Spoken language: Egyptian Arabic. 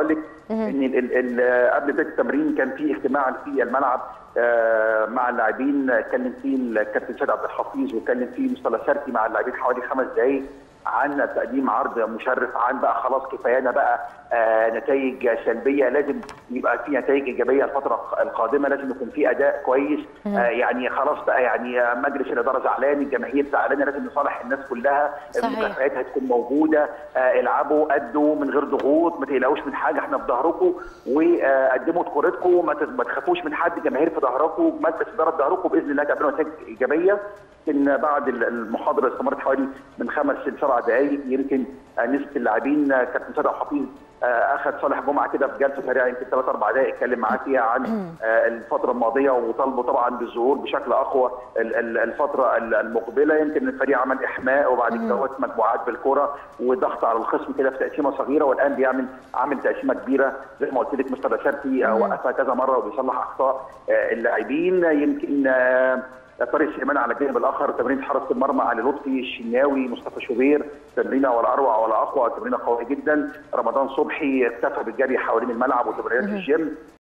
لك ان ال ال قبل بدايه التمرين كان في اجتماع في الملعب مع اللاعبين اتكلم فيه الكابتن سيد عبد الحفيظ واتكلم فيه مصطفى سرتي مع اللاعبين حوالي خمس دقائق عن تقديم عرض مشرف عن بقى خلاص كفايانا بقى آه نتائج سلبيه لازم يبقى في نتائج ايجابيه الفتره القادمه لازم يكون في اداء كويس آه يعني خلاص بقى يعني مجلس الاداره زعلان الجماهير زعلانه لازم نصالح الناس كلها المكافئات هتكون موجوده آه العبوا ادوا من غير ضغوط ما تقلقوش من حاجه احنا في ظهركم وقدموا كورتكم ما تخافوش من حد جماهير في ظهركم مجلس الاداره في ظهركم باذن الله تعملوا نتائج ايجابيه يمكن بعد المحاضره استمرت حوالي من خمس لسبع دقائق يمكن نسبه اللاعبين كابتن سيد حفيظ اخذ صالح جمعه كده في جلسه سريعه يمكن ثلاث اربع دقائق اتكلم معاه فيها عن الفتره الماضيه وطالبه طبعا بالظهور بشكل اقوى الفتره المقبله يمكن الفريق عمل احماء وبعد كده مجموعات بالكره وضغط على الخصم كده في تقسيمه صغيره والان بيعمل عامل تقسيمه كبيره زي ما قلت لك مستر بشرتي وقفها كذا مره وبيصلح اخطاء اللاعبين يمكن طارق سليمان على الجانب الاخر تمرين حراسه المرمى علي لطفي الشناوي مصطفى شوبير تمرينه ولا اروع ولا اقوى تمرينه قويه جدا رمضان صبحي اكتفى بالجري حوالين الملعب وتمرينات الجيم